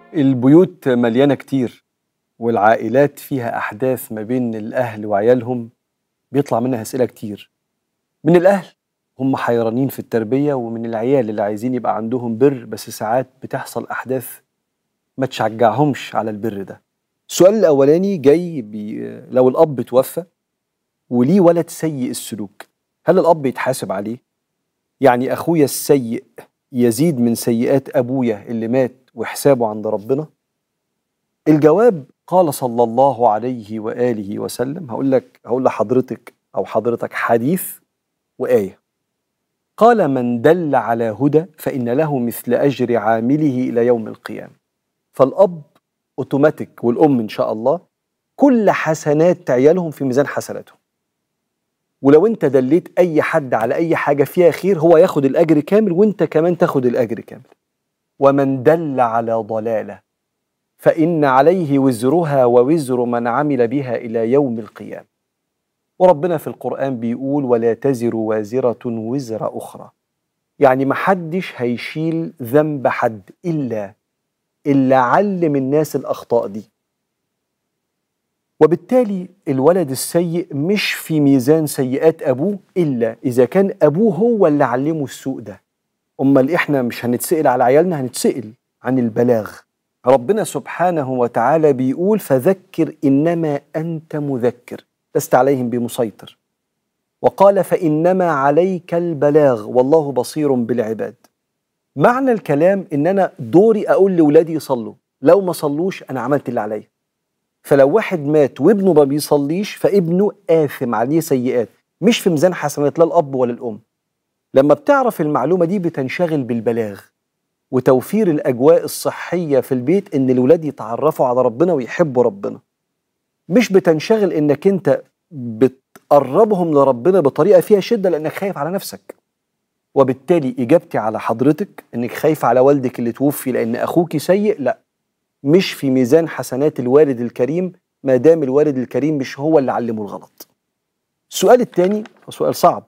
البيوت مليانة كتير والعائلات فيها أحداث ما بين الأهل وعيالهم بيطلع منها أسئلة كتير من الأهل هم حيرانين في التربية ومن العيال اللي عايزين يبقى عندهم بر بس ساعات بتحصل أحداث ما تشجعهمش على البر ده السؤال الأولاني جاي بي لو الأب توفى وليه ولد سيء السلوك هل الأب يتحاسب عليه؟ يعني أخويا السيء يزيد من سيئات أبويا اللي مات وحسابه عند ربنا؟ الجواب قال صلى الله عليه وآله وسلم هقول لك هقول لحضرتك أو حضرتك حديث وآية قال من دل على هدى فإن له مثل أجر عامله إلى يوم القيامة فالأب أوتوماتيك والأم إن شاء الله كل حسنات عيالهم في ميزان حسناتهم ولو انت دليت اي حد على اي حاجه فيها خير هو ياخد الاجر كامل وانت كمان تاخد الاجر كامل ومن دل على ضلاله فان عليه وزرها ووزر من عمل بها الى يوم القيامه وربنا في القران بيقول ولا تزر وازره وزر اخرى يعني محدش هيشيل ذنب حد الا الا علم الناس الاخطاء دي وبالتالي الولد السيء مش في ميزان سيئات ابوه الا اذا كان ابوه هو اللي علمه السوء ده امال احنا مش هنتسال على عيالنا هنتسال عن البلاغ ربنا سبحانه وتعالى بيقول فذكر انما انت مذكر لست عليهم بمسيطر وقال فانما عليك البلاغ والله بصير بالعباد معنى الكلام ان انا دوري اقول لاولادي يصلوا لو ما صلوش انا عملت اللي عليا فلو واحد مات وابنه ما بيصليش فابنه آثم عليه سيئات مش في ميزان حسنات لا الأب ولا الأم لما بتعرف المعلومة دي بتنشغل بالبلاغ وتوفير الأجواء الصحية في البيت إن الولاد يتعرفوا على ربنا ويحبوا ربنا مش بتنشغل إنك أنت بتقربهم لربنا بطريقة فيها شدة لأنك خايف على نفسك وبالتالي إجابتي على حضرتك إنك خايف على والدك اللي توفي لأن أخوك سيء لا مش في ميزان حسنات الوالد الكريم ما دام الوالد الكريم مش هو اللي علمه الغلط السؤال الثاني سؤال صعب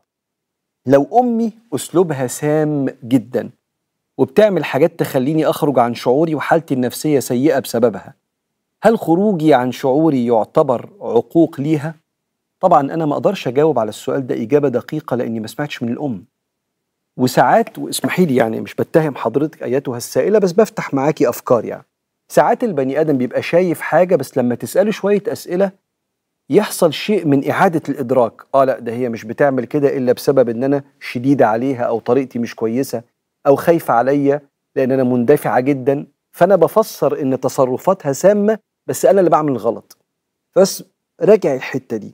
لو أمي أسلوبها سام جدا وبتعمل حاجات تخليني أخرج عن شعوري وحالتي النفسية سيئة بسببها هل خروجي عن شعوري يعتبر عقوق ليها؟ طبعا أنا ما أقدرش أجاوب على السؤال ده إجابة دقيقة لأني ما سمعتش من الأم وساعات واسمحي لي يعني مش بتهم حضرتك أيتها السائلة بس بفتح معاكي أفكار يعني ساعات البني ادم بيبقى شايف حاجه بس لما تساله شويه اسئله يحصل شيء من اعاده الادراك اه لا ده هي مش بتعمل كده الا بسبب ان انا شديده عليها او طريقتي مش كويسه او خايفه عليا لان انا مندفعه جدا فانا بفسر ان تصرفاتها سامه بس انا اللي بعمل الغلط بس راجع الحته دي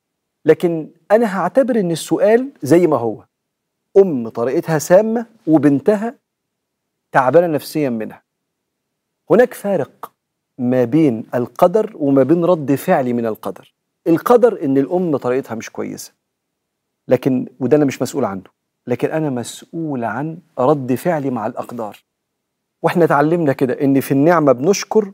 لكن انا هعتبر ان السؤال زي ما هو ام طريقتها سامه وبنتها تعبانه نفسيا منها هناك فارق ما بين القدر وما بين رد فعلي من القدر القدر ان الام طريقتها مش كويسه لكن وده انا مش مسؤول عنه لكن انا مسؤول عن رد فعلي مع الاقدار واحنا اتعلمنا كده ان في النعمه بنشكر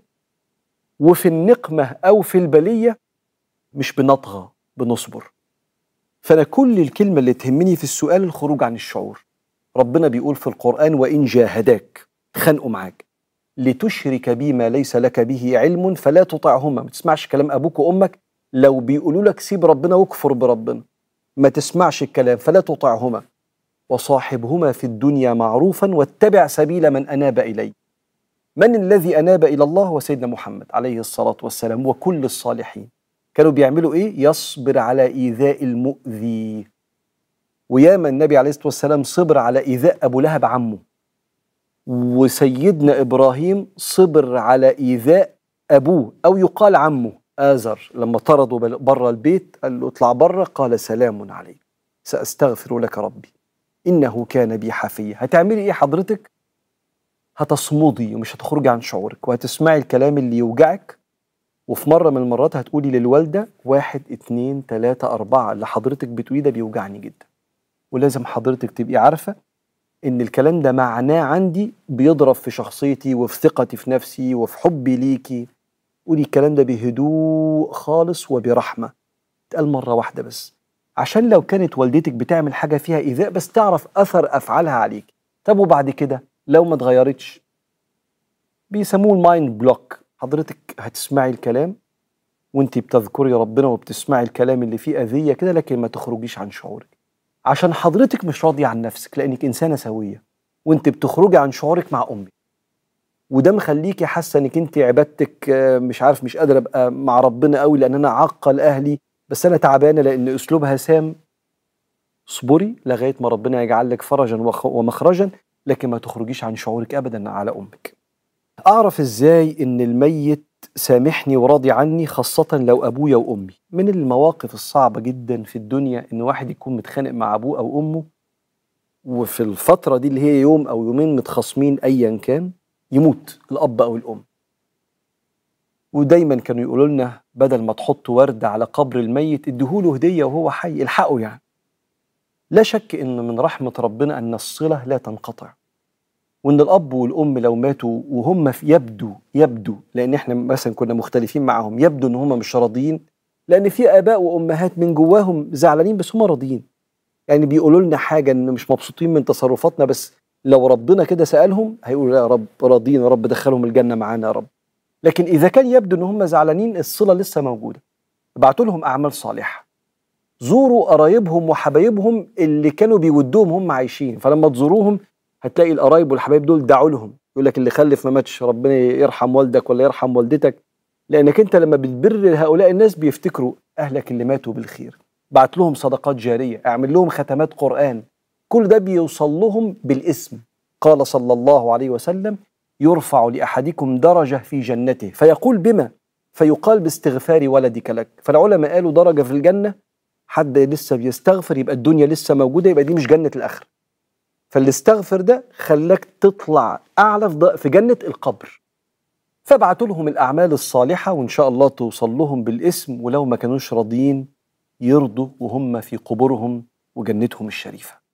وفي النقمه او في البليه مش بنطغى بنصبر فانا كل الكلمه اللي تهمني في السؤال الخروج عن الشعور ربنا بيقول في القران وان جاهداك خانقوا معاك لتشرك بي ما ليس لك به علم فلا تطعهما ما تسمعش كلام ابوك وامك لو بيقولوا لك سيب ربنا واكفر بربنا ما تسمعش الكلام فلا تطعهما وصاحبهما في الدنيا معروفا واتبع سبيل من اناب الي من الذي اناب الى الله وسيدنا محمد عليه الصلاه والسلام وكل الصالحين كانوا بيعملوا ايه يصبر على ايذاء المؤذي وياما النبي عليه الصلاه والسلام صبر على ايذاء ابو لهب عمه وسيدنا ابراهيم صبر على ايذاء ابوه او يقال عمه آزر لما طردوا بره البيت قال له اطلع بره قال سلام عليك سأستغفر لك ربي إنه كان بي حفيا هتعملي إيه حضرتك؟ هتصمدي ومش هتخرجي عن شعورك وهتسمعي الكلام اللي يوجعك وفي مرة من المرات هتقولي للوالدة واحد اتنين تلاتة أربعة اللي حضرتك بتقوليه ده بيوجعني جدا ولازم حضرتك تبقي عارفة ان الكلام ده معناه عندي بيضرب في شخصيتي وفي ثقتي في نفسي وفي حبي ليكي قولي الكلام ده بهدوء خالص وبرحمه اتقال مره واحده بس عشان لو كانت والدتك بتعمل حاجه فيها ايذاء بس تعرف اثر افعالها عليك طب وبعد كده لو ما اتغيرتش بيسموه المايند بلوك حضرتك هتسمعي الكلام وانت بتذكري ربنا وبتسمعي الكلام اللي فيه اذيه كده لكن ما تخرجيش عن شعورك عشان حضرتك مش راضيه عن نفسك لانك انسانه سويه وانت بتخرجي عن شعورك مع امك وده مخليكي حاسه انك انت عبادتك آه، مش عارف مش قادره ابقى مع ربنا قوي لان انا عقل اهلي بس انا تعبانه لان اسلوبها سام اصبري لغايه ما ربنا يجعل لك فرجا ومخرجا لكن ما تخرجيش عن شعورك ابدا على امك اعرف ازاي ان الميت سامحني وراضي عني خاصة لو أبويا وأمي من المواقف الصعبة جدا في الدنيا إن واحد يكون متخانق مع أبوه أو أمه وفي الفترة دي اللي هي يوم أو يومين متخاصمين أيا كان يموت الأب أو الأم ودايما كانوا يقولوا لنا بدل ما تحطوا ورد على قبر الميت اديهوله هدية وهو حي الحقه يعني لا شك إن من رحمة ربنا أن الصلة لا تنقطع وان الاب والام لو ماتوا وهم يبدو يبدو لان احنا مثلا كنا مختلفين معاهم يبدو ان هم مش راضيين لان في اباء وامهات من جواهم زعلانين بس هم راضيين يعني بيقولوا لنا حاجه ان مش مبسوطين من تصرفاتنا بس لو ربنا كده سالهم هيقولوا يا رب راضيين يا رب دخلهم الجنه معانا يا رب لكن اذا كان يبدو ان هم زعلانين الصله لسه موجوده ابعتوا لهم اعمال صالحه زوروا قرايبهم وحبايبهم اللي كانوا بيودوهم هم عايشين فلما تزوروهم هتلاقي القرايب والحبايب دول دعوا لهم يقول لك اللي خلف ما ماتش ربنا يرحم والدك ولا يرحم والدتك لانك انت لما بتبر هؤلاء الناس بيفتكروا اهلك اللي ماتوا بالخير بعت لهم صدقات جاريه اعمل لهم ختمات قران كل ده بيوصل لهم بالاسم قال صلى الله عليه وسلم يرفع لاحدكم درجه في جنته فيقول بما فيقال باستغفار ولدك لك فالعلماء قالوا درجه في الجنه حد لسه بيستغفر يبقى الدنيا لسه موجوده يبقى دي مش جنه الاخره فاللي استغفر ده خلاك تطلع اعلى في جنه القبر فابعتوا لهم الاعمال الصالحه وان شاء الله توصل لهم بالاسم ولو ما كانوش راضيين يرضوا وهم في قبورهم وجنتهم الشريفه